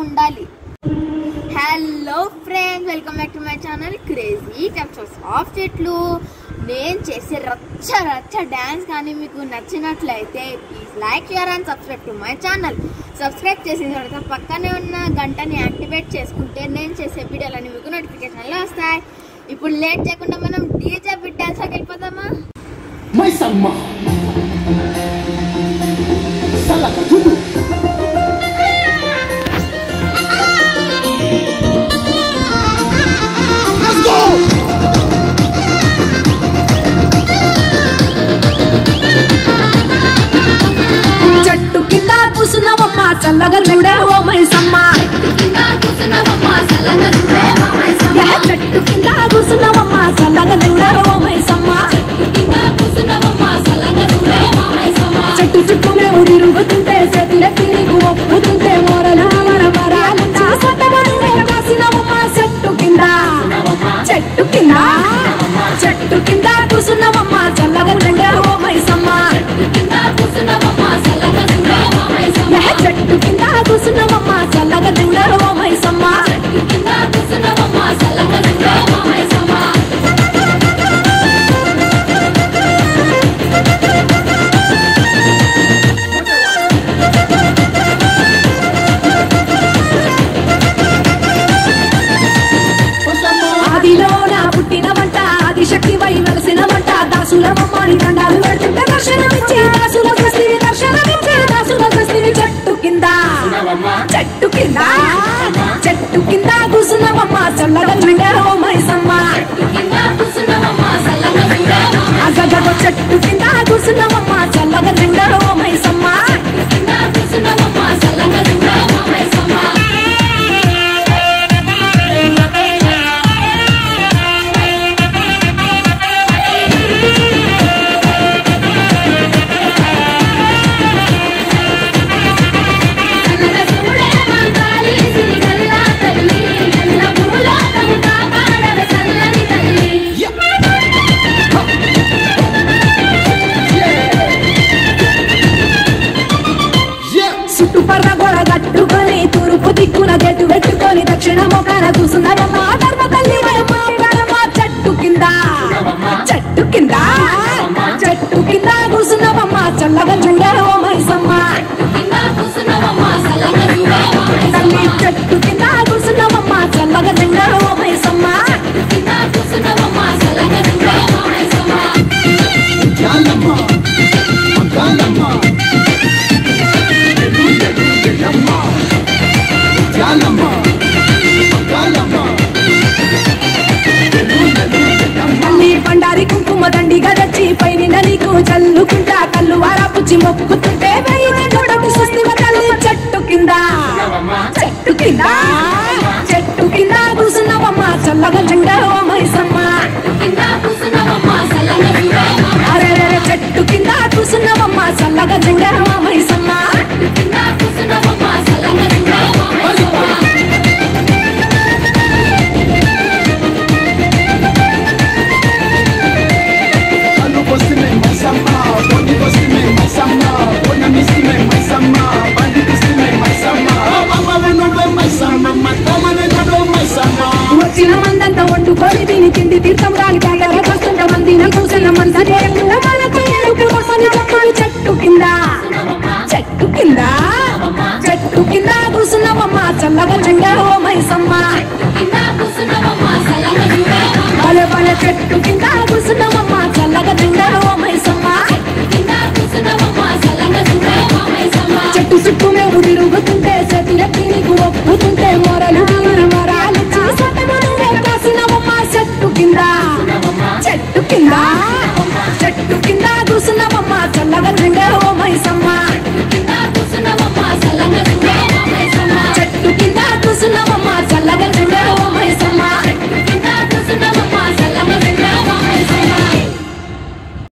ఉండాలి hello friends welcome back to my channel crazy temps of చెట్లు నేను చేసే రచ్చ రచ్చ డ్యాన్స్ కానీ మీకు నచ్చినట్లయితే please like share and subscribe to my channel subscribe చేసిన తర్వాత పక్కనే ఉన్న గంటని యాక్టివేట్ చేసుకుంటే నేను చేసే వీడియోలన్నీ మీకు నోటిఫికేషన్లు వస్తాయి ఇప్పుడు లేట్ చేయకుండా మనం డీజే బిట్ డ్యాన్స్లోకి వెళ్ళిపోదామా Maisama Salaka Judu Let's go! చెట్టు కింద కూసున్నావమ్మ చల్లగా చూడే ఓ మైసమ్మ యా చెట్టు కింద కూసున్నావమ్మ చల్లగా చూడే ఓ మైసమ్మ చెట్టు చుట్టూ మేము తిరుగుతుంటే చేతులెత్తి నీకు ఒప్పుతుంటే మోరల మర మరాలుంచి సతమనులే కాసినవమ్మ చెట్టు కింద చెట్టు కింద చెట్టు కింద కూసున్నావమ్మ చల్లగా చూడే ఓ మైసమ్మ యా చెట్టు కింద కూసున్నావమ్మ చల్లగా చూడే ఓ మైసమ్మ ఆదిలో నా పుట్టిన వంట ఆది శక్తి వై వెలసిన వంట దాసుల మమ్మని దండాలు పెడుతుంటే దర్శనమిచ్చి దాసుల స్వస్తిని దర్శనమిచ్చి దాసుల స్వస్తిని చెట్టు కింద చెట్టు కింద చెట్టు కింద కూసున్నవమ్మ చల్లగా చూడే ఓ మైసమ్మ అగగగ చెట్టు కింద కూసున్నవమ్మ చల్లగా చూడే ఓ మైసమ్మ Yeah! చుట్టుపర్ర గోడ కట్టుకొని తూర్పు దిక్కున గెట్టు పెట్టుకొని దక్షిణ మొక్కన కూసున్నవమ్మ ధర్మ తల్లి వయమ్మ పరమ చెట్టు కింద చెట్టు కింద చెట్టు కింద కూసున్నవమ్మ చల్లగా చూడే ఓ మైసమ్మ తల్లి చెట్టు కింద కూసున్నవమ్మ చల్లగా చూడే ఓ Maisamma Galama Galama Galama Galama Galama మళ్ళీ పండారి కుంకుమ దండిగా తెచ్చి పైన నీకు చల్లుకుంటా కళ్ళు వారాపుచ్చి మొక్కుతుంటే వెయ్యి చూడకు సుస్థివ తల్లి చెట్టు కింద చెట్టు కింద చెట్టు కింద కూసున్నవమ్మ చల్లగా జెండా ఓ మైసమ్మ అరే అరే, చెట్టు కింద కూసున్నవమ్మ చల్లగా జెండా ఓ Maisamma Anu kostime Maisama Boni kostime Maisama Bona mistime Maisama Bandi kostime Maisama Mama wenove Maisama Matama nenado Maisama వచ్చిన మందంతా వండుకొని తిని తిండి తీర్థం రాని తాగర వస్తుంట మందిన కూసిన మందరే మనకు ఎరుపు రసని చెప్పులు చెట్టు కింద చెట్టు కింద చెట్టు కింద కూసున్నవమ్మ చల్లగా చెండా ఓ మైసమ్మ పలే పలే చెట్టు కింద కూసున్నవమ్మ చల్లగా చెండా ఓ మైసమ్మ చెట్టు చుట్టూ మేము తిరుగుతుంటే చేతులెత్తి నీకు ఒప్పుతుంటే మొరలు